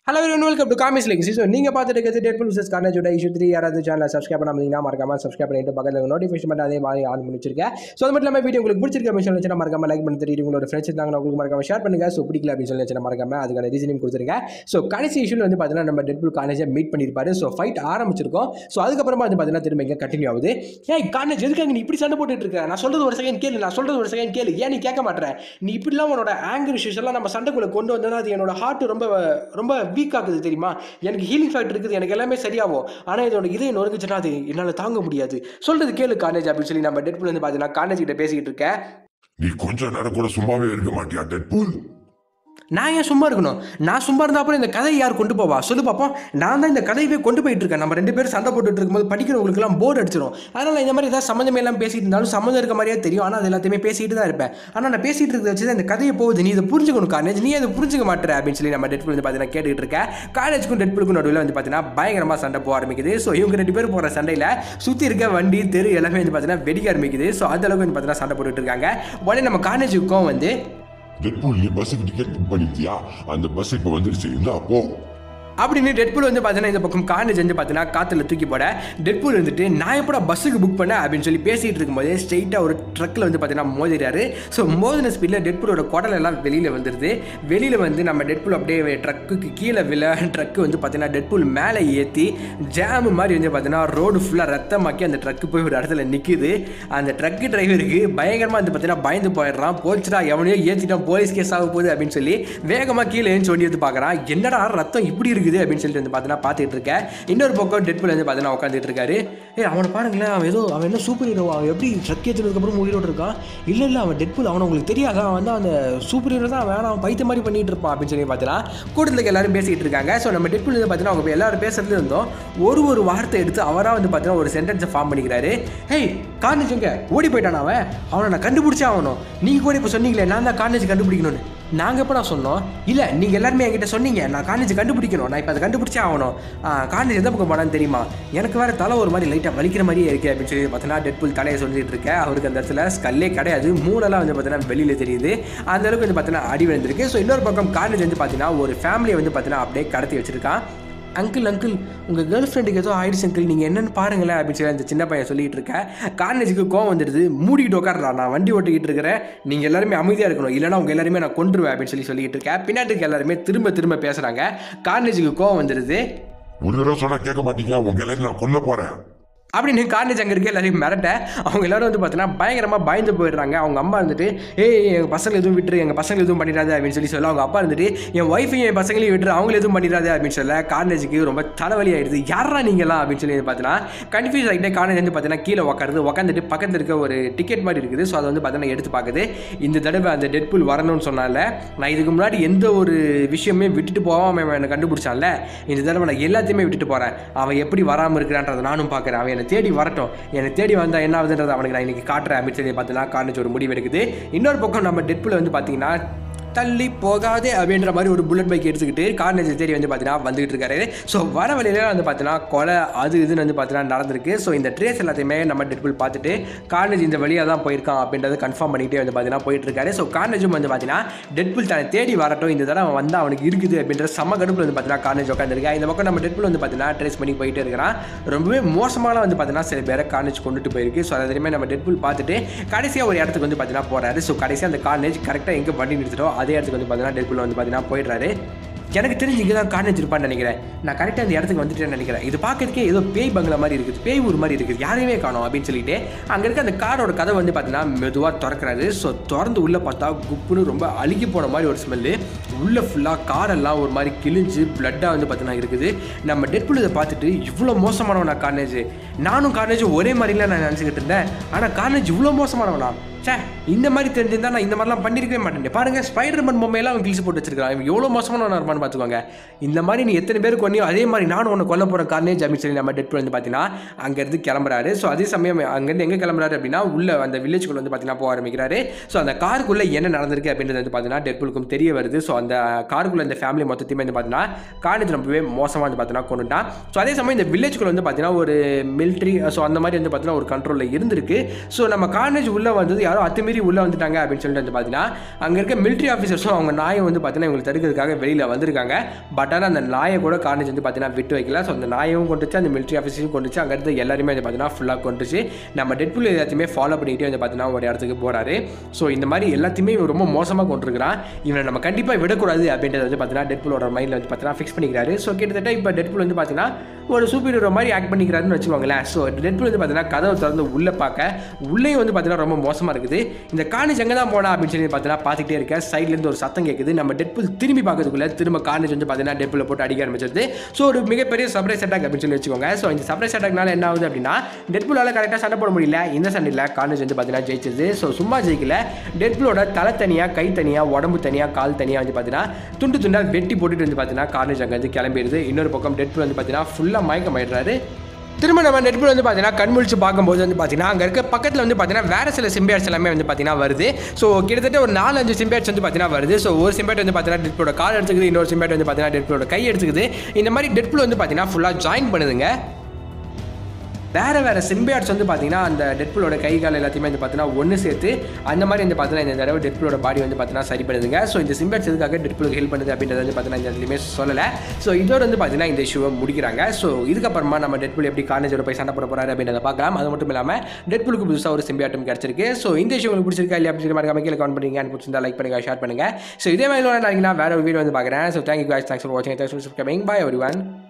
hello welcome to comics Lexi so நீங்கள் பார்த்துட்டு இருக்கிறது டெட்புல் விசஸ் கார்னேஜோட இஷ்யூ த்ரீ யாராவது சேனலை சப்ஸ்கிரைப் பண்ணாமீங்கன்னா மறக்காம சப்ஸ்கிரைப் பண்ணிட்டு பக்கத்தில் நோட்டிஃபிகேஷன் பண்ணி அதே மாதிரி ஆன் பண்ணி வச்சிருக்கேன் ஸோ அது மட்டும் இல்லாமல் வீடியோ உங்களுக்கு பிடிச்சிருக்க மிஷன் வச்சு மறக்காம லைக் பண்ணி தெரியும் உங்களோட ஃப்ரெண்ட்ஸ் இருந்தாங்கன்னா உங்களுக்கு மறக்காம ஷேர் பண்ணுங்க ஸோ பிடிக்கல அப்படின்னு சொல்லி வச்சு மறக்காம அதுக்கான ரீசனையும் கொடுத்துருங்க ஸோ கடைசி இஷ்யூவில் வந்து பார்த்தீங்கன்னா நம்ம டெட்புல் கார்னேஜை மீட் பண்ணியிருப்பாரு ஸோ ஃபைட் ஆரம்பிச்சிருக்கோம் ஸோ அதுக்கப்புறமா வந்து பார்த்தீங்கன்னா திரும்ப இங்கே கண்டினியூ ஆகுது ஏய் கார்னேஜ் எதுக்காக நீ இப்படி சண்டை போட்டுட்டு இருக்க நான் சொல்றது ஒரு செகண்ட் கேளு நான் சொல்றது ஒரு செகண்ட் கேளு ஏன் நீ கேட்க மாட்டேன் நீ இப்படிலாம் உன்னோட ஆங்கர் இஷ்யூஸ் எல்லாம் நம்ம சண்டைக்குள்ள கொண்டு வந்தா அது என்னோட ஹார்ட் ரொம்ப ரொம்ப வீக் ஆகுது தெரியுமா எனக்கு ஹீலிங் ஃபேக்ட் இருக்குது எனக்கு எல்லாமே சரியாகும் ஆனால் இதோட இதயம் நொறுங்குச்சுன்னா அது என்னால் தாங்க முடியாது சொல்றது கேளு காலேஜ் அப்படின்னு சொல்லி நம்ம டெட்புல் வந்து பார்த்தீங்கன்னா காலேஜ் கிட்ட பேசிக்கிட்டு இருக்கேன் நீ கொஞ்ச நேரம் கூட சும்மாவே இருக்க மாட்டியா டெட்பூல் நான் ஏன் சும்மா இருக்கணும் நான் சும்மா இருந்தா அப்புறம் இந்த கதையை யார் கொண்டு போவா சொல்லு பார்ப்போம் நான் தான் இந்த கதையவே கொண்டு போயிட்டு இருக்கேன் நம்ம ரெண்டு பேரும் சண்டை போட்டுட்டு இருக்கும்போது படிக்கிறவங்களுக்குலாம் போர்டு அடிச்சிடும் அதனால இந்த மாதிரி ஏதாவது சம்மந்தமே எல்லாம் பேசிட்டு இருந்தாலும் சம்மந்தம் இருக்க மாதிரியே தெரியும் ஆனால் அது எல்லாத்தையுமே பேசிட்டு தான் இருப்பேன் ஆனால் நான் பேசிட்டு இருக்கிறத வச்சு தான் இந்த கதையை போகுது நீ இதை புரிஞ்சுக்கணும் காலேஜ் நீ அதை புரிஞ்சுக்க மாட்டேற அப்படின்னு சொல்லி நம்ம டெட்புல் வந்து பார்த்தீங்கன்னா கேட்டுக்கிட்டு இருக்கேன் காலேஜுக்கும் டெட்புலுக்கும் நடுவில் வந்து பார்த்தீங்கன்னா பயங்கரமாக சண்டை போக ஆரம்பிக்குது ஸோ இவங்க ரெண்டு பேரும் போகிற சண்டையில் சுற்றி இருக்க வண்டி தெரு எல்லாமே வந்து பார்த்தீங்கன்னா வெடிக்க ஆரம்பிக்குது ஸோ அந்த அளவுக்கு வந்து பார்த்தீங்கன்னா சண்டை போட்டுட்டு இருக்காங்க உடனே நம்ம காலேஜுக்கும் வந்து டெட்பூல் நீ பஸ்ஸுக்கு டிக்கெட் புக் பண்ணிட்டியா அந்த பஸ் இப்போ வந்துருச்சு இந்தா போ அப்படின்னு டெட்பூல் வந்து பார்த்தீங்கன்னா இந்த பக்கம் கார்னேஜ் வந்து பார்த்தீங்கன்னா காற்றுல தூக்கி போட டெட்பூல் வந்துட்டு நான் எப்படா பஸ்ஸுக்கு புக் பண்ணேன் அப்படின்னு சொல்லி பேசிகிட்டு இருக்கும்போதே ஸ்ட்ரெயிட்டாக ஒரு ட்ரக்கில் வந்து பார்த்தீங்கன்னா மோதிறாரு ஸோ மோதின ஸ்பீடில் டெட்பூலோட குடல் எல்லாம் வெளியில் வந்துடுது வெளியில் வந்து நம்ம டெட்பூல் அப்படியே ட்ரக்குக்கு கீழே விழ ட்ரக்கு வந்து பார்த்தீங்கன்னா டெட்பூல் மேலே ஏற்றி ஜாம் மாதிரி வந்து பார்த்தீங்கன்னா ரோடு ஃபுல்லாக ரத்தமாக்கி அந்த ட்ரக்கு போய் ஒரு இடத்துல நிற்குது அந்த ட்ரக்கு டிரைவருக்கு பயங்கரமாக வந்து பார்த்தீங்கன்னா பயந்து போயிடுறான் போச்சுடா எவனையோ ஏற்றிட்டான் போலீஸ் கேஸ் ஆக போகுது அப்படின்னு சொல்லி வேகமாக கீழே ஏன்னு சொல்லி வந்து பார்க்குறான் என்னடா ரத்தம் இப்படி இருக்குது அப்படின்னு சொல்லிட்டு வந்து பார்த்தீங்கன்னா பார்த்துட்டு இருக்கேன் இன்னொரு பக்கம் டெட்புல் வந்து பார்த்தீங்கன்னா உட்காந்துட்டு இருக்காரு ஏ அவனை பாருங்களேன் அவன் ஏதோ அவன் என்ன சூப்பர் ஹீரோ அவன் எப்படி ட்ரக் ஏற்றினதுக்கப்புறம் உயிரோடு இருக்கான் இல்லை இல்லை அவன் டெட்புல் அவனை உங்களுக்கு தெரியாத அவன் வந்து அந்த சூப்பர் ஹீரோ தான் வேணாம் அவன் பைத்த மாதிரி பண்ணிட்டு இருப்பான் அப்படின்னு சொல்லி பார்த்தீங்கன்னா கூட்டத்தில் எல்லாரும் பேசிகிட்டு இருக்காங்க ஸோ நம்ம டெட்புல் வந்து பார்த்தீங்கன்னா அவங்க எல்லாரும் பேசுறது இருந்தோம் ஒரு ஒரு வார்த்தை எடுத்து அவராக வந்து பார்த்தீங்கன்னா ஒரு சென்டென்ஸை ஃபார்ம் பண்ணிக்கிறாரு ஹேய் கார்னேஜ் எங்க ஓடி போயிட்டான் அவன் அவனை நான் கண்டுபிடிச்சே ஆகணும் நீங்கள் கூட இப்போ சொன்னீங்களே நான் தான் கார்னேஜ் கண்டுபிடிக்கணும்னு நாங்கள் எப்போ நான் சொன்னோம் இல்லை நீங்கள் எல்லாருமே என்கிட்ட சொன்னீங்க நான் காலேஜ் கண்டுபிடிக்கணும் நான் இப்போ அதை கண்டுபிடிச்சே ஆகணும் காலேஜ் எந்த பக்கம் போனான்னு தெரியுமா எனக்கு வேறு தலை ஒரு மாதிரி லைட்டாக வலிக்கிற மாதிரியே இருக்கு அப்படின்னு சொல்லி பார்த்தீங்கன்னா டெட்புல் தலையை சொல்லிட்டு இருக்கேன் அவருக்கு அந்த இடத்துல ஸ்கல்லே கிடையாது மூளெல்லாம் வந்து பார்த்தீங்கன்னா வெளியில் தெரியுது அந்த அளவுக்கு வந்து பார்த்தீங்கன்னா அடி விழுந்திருக்கு ஸோ இன்னொரு பக்கம் காலேஜ் வந்து பார்த்தீங்கன்னா ஒரு ஃபேமிலியை வந்து பார்த்தீங்கன்னா அப்படியே கடத்தி வச்சிருக்கான் அங்கிள் அங்கிள் உங்கள் கேர்ள் ஃப்ரெண்டுக்கு ஏதோ ஆயிடுச்சு அங்கிள் நீங்கள் என்னென்னு பாருங்களேன் அப்படின்னு சொல்லி அந்த சின்ன பையன் சொல்லிட்டு இருக்கேன் கார்னேஜுக்கு கோவம் வந்துடுது மூடிக்கிட்டு உட்காரலாம் நான் வண்டி ஓட்டிக்கிட்டு இருக்கிறேன் நீங்கள் எல்லாருமே அமைதியாக இருக்கணும் இல்லைனா உங்கள் எல்லாருமே நான் கொண்டுருவேன் அப்படின்னு சொல்லி சொல்லிட்டு இருக்கேன் பின்னாடி இருக்க எல்லாருமே திரும்ப திரும்ப பேசுகிறாங்க கார்னேஜுக்கு கோவம் வந்துடுது ஒரு தடவை சொன்னா கேட்க மாட்டீங்க உங்க எல்லாரும் நான் கொல்ல போறேன் அப்படின்னு கார்னேஜ் அங்கே இருக்க எல்லாரையும் மிரட்ட அவங்க எல்லாரும் வந்து பார்த்தீங்கன்னா பயங்கரமாக பயந்து போயிடுறாங்க அவங்க அம்மா இருந்துட்டு ஏய் எங்கள் பசங்க எதுவும் விட்டுரு எங்கள் பசங்க எதுவும் பண்ணிடாது அப்படின்னு சொல்லி சொல்ல அவங்க அப்பா இருந்துட்டு என் ஒய்ஃபையும் என் பசங்களையும் விட்டுரு அவங்கள எதுவும் பண்ணிடாது அப்படின்னு சொல்ல கார்னேஜுக்கு ரொம்ப தலைவலி ஆயிடுது யாரா நீங்களாம் அப்படின்னு சொல்லி பார்த்தீங்கன்னா கன்ஃபியூஸ் ஆகிட்டே கார்னேஜ் வந்து பார்த்தீங்கன்னா கீழே உட்காருது உட்காந்துட்டு பக்கத்தில் இருக்க ஒரு டிக்கெட் மாதிரி இருக்குது ஸோ அதை வந்து பார்த்தீங்கன்னா எடுத்து பார்க்குது இந்த தடவை அந்த டெட்புல் வரணும்னு சொன்னால நான் இதுக்கு முன்னாடி எந்த ஒரு விஷயமே விட்டுட்டு போகாமல் அவன் என்னை கண்டுபிடிச்சான்ல இந்த தடவை நான் எல்லாத்தையுமே விட்டுட்டு போகிறேன் அவன் எப்படி வராமல் இருக்கிறான்றதை நானும் பார்க்குறேன் அவன் என்னை தேடி வரட்டும் என்னை தேடி வந்தால் என்ன ஆகுதுன்றதை அவனுக்கு நான் இன்னைக்கு காட்டுறேன் அப்படின்னு சொல்லி பார்த்தீங்கன்னா கார்னேஜ் ஒரு முடிவு எடுக்குது இன்னொரு பக்கம் நம்ம டெட்புல் வந்து பார்த்தீங்கன்னா தள்ளி போகாதே அப்படின்ற மாதிரி ஒரு புல்லட் பைக் எடுத்துக்கிட்டு கார்னேஜ் தேடி வந்து பார்த்தீங்கன்னா வந்துகிட்டு இருக்காரு ஸோ வர வழியில வந்து பார்த்தீங்கன்னா கொலை அது இதுன்னு வந்து பார்த்தீங்கன்னா நடந்திருக்கு ஸோ இந்த ட்ரேஸ் எல்லாத்தையுமே நம்ம டெட்புல் பார்த்துட்டு கார்னேஜ் இந்த வழியாக தான் போயிருக்கான் அப்படின்றத கன்ஃபார்ம் பண்ணிகிட்டே வந்து பார்த்தீங்கன்னா போயிட்டு இருக்காரு ஸோ கார்னேஜும் வந்து பார்த்தீங்கன்னா டெட்புல் தன்னை தேடி வரட்டும் இந்த தடவை அவன் வந்து அவனுக்கு இருக்குது அப்படின்ற சம கடுப்பில் வந்து பார்த்தீங்கன்னா கார்னேஜ் உட்காந்துருக்கா இந்த பக்கம் நம்ம டெட்புல் வந்து பார்த்தீங்கன்னா ட்ரேஸ் பண்ணி போயிட்டே இருக்கிறான் ரொம்பவே மோசமான வந்து பார்த்தீங்கன்னா சில பேரை கார்னேஜ் கொண்டுட்டு போயிருக்கு ஸோ அதை நம்ம டெட்புல் பார்த்துட்டு கடைசியாக ஒரு இடத்துக்கு வந்து பார்த்தீங்கன்னா போறாரு ஸோ கடைசியாக அந்த கார்னேஜ் கரெக்டாக எங்கே வண்டி நிறுத்திட்டோ அதே இடத்துக்கு வந்து பார்த்தீங்கன்னா டெட்புல் வந்து பார்த்தீங்கன்னா போயிடுறாரு எனக்கு தெரிஞ்சு இங்கே தான் கார்னேஜ் இருப்பான்னு நினைக்கிறேன் நான் கரெக்டாக அந்த இடத்துக்கு வந்துட்டேன்னு நினைக்கிறேன் இது பார்க்கறதுக்கே ஏதோ பேய் பங்களா மாதிரி இருக்குது பேய் ஊர் மாதிரி இருக்குது யாரையுமே காணோம் அப்படின்னு சொல்லிட்டு அங்கே இருக்க அந்த காரோட கதை வந்து பார்த்தீங்கன்னா மெதுவாக திறக்கிறாரு ஸோ திறந்து உள்ளே பார்த்தா குப்புன்னு ரொம்ப அழுகி போன மாதிரி ஒரு ஸ்மெல்லு உள்ளே ஃபுல்லாக காரெல்லாம் ஒரு மாதிரி கிழிஞ்சு பிளட்டாக வந்து பார்த்தீங்கன்னா இருக்குது நம்ம டெட்புல் இதை பார்த்துட்டு இவ்வளோ மோசமானவனா கார்னேஜ் நானும் கார்னேஜ் ஒரே மாதிரிலாம் நான் நினச்சிக்கிட்டு இருந்தேன் ஆனால் கார்னேஜ் இவ்வளோ மோசமானவனா சே இந்த மாதிரி தெரிஞ்சிருந்தா நான் இந்த மாதிரிலாம் பண்ணிருக்கவே மாட்டேன் பாருங்க ஸ்பைடர்மேன் பொம்மையெல்லாம் அவன் கிழிச்சு போட்டு வச்சிருக்கான் இவன் எவ்வளோ மோசமான இருப்பான்னு பார்த்துக்கோங்க இந்த மாதிரி நீ எத்தனை பேர் கொண்டியோ அதே மாதிரி நானும் உன்னை கொல்ல போகிற கார்னேஜ் அப்படின்னு சொல்லி நம்ம டெட் வந்து பார்த்தீங்கன்னா அங்கேருந்து கிளம்புறாரு ஸோ அதே சமயம் அங்கேருந்து எங்கே கிளம்புறாரு அப்படின்னா உள்ள அந்த வில்லேஜ்குள்ள வந்து பார்த்தீங்கன்னா போக ஆரம்பிக்கிறாரு ஸோ அந்த காருக்குள்ளே என்ன நடந்திருக்கு அப்படின்றது வந்து பார்த்தீங்கன்னா டெட்புலுக்கும் தெரிய வருது ஸோ அந்த காருக்குள்ள இந்த ஃபேமிலி மொத்தத்தையுமே வந்து பார்த்தீங்கன்னா கார்னேஜ் ரொம்பவே மோசமாக வந்து பார்த்தீங்கன்னா கொண்டுட்டான் ஸோ அதே சமயம் இந்த வில்லேஜ்குள்ள வந்து பார்த்தீங்கன்னா ஒரு மிலிட்ரி ஸோ அந்த மாதிரி வந்து பார்த்தீங்கன்னா ஒரு கண்ட்ரோலில் இருந்திருக்கு ஸோ நம்ம கார்னேஜ் உள்ளே வந்தது யாரோ யாரோ அத்துமீறி உள்ளே வந்துட்டாங்க அப்படின்னு சொல்லிட்டு வந்து பார்த்தீங்கன்னா அங்கே இருக்க மிலிட்ரி ஆஃபீஸர்ஸும் அவங்க நாயை வந்து பார்த்தீங்கன்னா இவங்களை தடுக்கிறதுக்காக வெளியில் வந்திருக்காங்க பட் ஆனால் அந்த நாயை கூட கார்னேஜ் வந்து பார்த்தீங்கன்னா விட்டு வைக்கல ஸோ அந்த நாயும் கொண்டுச்சு அந்த மிலிட்ரி ஆஃபீஸையும் கொண்டுச்சு அங்கே இருந்து எல்லாருமே வந்து பார்த்தீங்கன்னா ஃபுல்லாக கொண்டுச்சு நம்ம டெட்புல் எல்லாத்தையுமே ஃபாலோ பண்ணிக்கிட்டே வந்து பார்த்தீங்கன்னா ஒரு இடத்துக்கு போகிறாரு ஸோ இந்த மாதிரி எல்லாத்தையுமே இவன் ரொம்ப மோசமாக கொண்டிருக்கிறான் இவனை நம்ம கண்டிப்பாக விடக்கூடாது அப்படின்றத வந்து பார்த்தீங்கன்னா டெட்புலோட மைண்டில் வந்து பார்த்தீங்கன்னா ஃபிக்ஸ் பண்ணிக்கிறாரு ஸோ கிட்டத்தட்ட இப்போ டெட்புல் வந்து பார்த்தீங்கன்னா ஒரு சூப்பர் ஹீரோ மாதிரி ஆக்ட் பண்ணிக்கிறாருன்னு வச்சுக்கோங்களேன் ஸோ டெட்புல் வந்து பார்த்தீங்கன்னா கதவை திறந்து உள்ளே பார்க்க உள்ளேயும் வந்து பார்த்தீங்கன்னா ரொம்ப மோசமாக இருக்குது இந்த கார்னேஜ் எங்கே தான் போனா அப்படின்னு சொல்லி பார்த்தீங்கன்னா பார்த்துக்கிட்டே இருக்க சைட்லேருந்து ஒரு சத்தம் கேட்குது நம்ம டெட்புல் திரும்பி பார்க்கறதுக்குள்ள திரும்ப கார்னேஜ் வந்து பார்த்தீங்கன்னா டெட்புல போட்டு அடிக்க ஆரம்பிச்சிருது ஸோ ஒரு மிகப்பெரிய சர்ப்ரைஸ் அட்டாக் அப்படின்னு சொல்லி வச்சுக்கோங்க ஸோ இந்த சர்ப்ரைஸ் அட்டாக்னால என்ன ஆகுது அப்படின்னா டெட்புலால் கரெக்டாக சண்டை போட முடியல இந்த சண்டையில் கார்னேஜ் வந்து பார்த்தீங்கன்னா ஜெயிச்சது ஸோ சும்மா ஜெயிக்கல டெட்புலோட தலை தனியாக கை தனியாக உடம்பு தனியாக கால் தனியாக வந்து பார்த்தீங்கன்னா துண்டு துண்டாக வெட்டி போட்டுட்டு வந்து பார்த்தீங்கன்னா கார்னேஜ் அங்கே வந்து கிளம்பிடுது இன்னொரு பக்கம் டெட்புல் வந்து பார்த்தீங்கன்னா ஃபுல்லாக மயக்கமாயிடுறாரு திரும்ப நம்ம நெட்பில் வந்து பார்த்தீங்கன்னா கண்முழிச்சு பார்க்கும்போது வந்து பார்த்தீங்கன்னா அங்கே இருக்க பக்கத்தில் வந்து பார்த்தீங்கன்னா வேறு சில சிம்பியாட்ஸ் எல்லாமே வந்து பார்த்தீங்கன்னா வருது ஸோ கிட்டத்தட்ட ஒரு நாலு அஞ்சு சிம்பியாட்ஸ் வந்து பார்த்தீங்கன்னா வருது ஸோ ஒரு சிம்பியாட் வந்து பார்த்தீங்கன்னா டெட்புலோட கால் எடுத்துக்குது இன்னொரு சிம்பியாட் வந்து பார்த்தீங்கன்னா டெட்புலோட கை எடுத்துக்குது இந்த மாதிரி டெட்புல் வந்து பார்த்தீங்கன்னா ஃபுல்லாக ஜாயின் பண்ணுதுங்க வேறு வேறு சிம்பியாட்ஸ் வந்து பார்த்தீங்கன்னா அந்த டெட்புலோட கை கால் எல்லாத்தையுமே வந்து பார்த்தீங்கன்னா ஒன்று சேர்த்து அந்த மாதிரி வந்து பார்த்தீங்கன்னா இந்த தடவை டெட்புலோட பாடி வந்து பார்த்தீங்கன்னா சரி பண்ணுதுங்க ஸோ இந்த சிம்பியாட்ஸ் எதுக்காக டெட்புலுக்கு ஹெல்ப் பண்ணுது அப்படின்றது வந்து பார்த்தீங்கன்னா இந்த இடத்துலையுமே சொல்லலை ஸோ இதோட வந்து பார்த்தீங்கன்னா இந்த இஷ்யூவை முடிக்கிறாங்க ஸோ இதுக்கப்புறமா நம்ம டெட்புல் எப்படி கார்னேஜோட போய் சண்டை போட போறாரு அப்படின்றத பார்க்கலாம் அது மட்டும் இல்லாமல் டெட்புலுக்கு புதுசாக ஒரு சிம்பியாட்டும் கிடச்சிருக்கு ஸோ இந்த இஷ்யூ உங்களுக்கு பிடிச்சிருக்கா இல்லையா அப்படின்னு சொல்லி மறக்காம கீழே கமெண்ட் பண்ணுங்க அண்ட் பிடிச்சிருந்தா லைக் பண்ணுங்க ஷேர் பண்ணுங்க ஸோ இதே மாதிரி நாளைக்கு நான் வேற ஒரு வீடியோ வந்து பார்க்குறேன் so thank you guys thanks for வாட்சிங் thanks for coming bye every one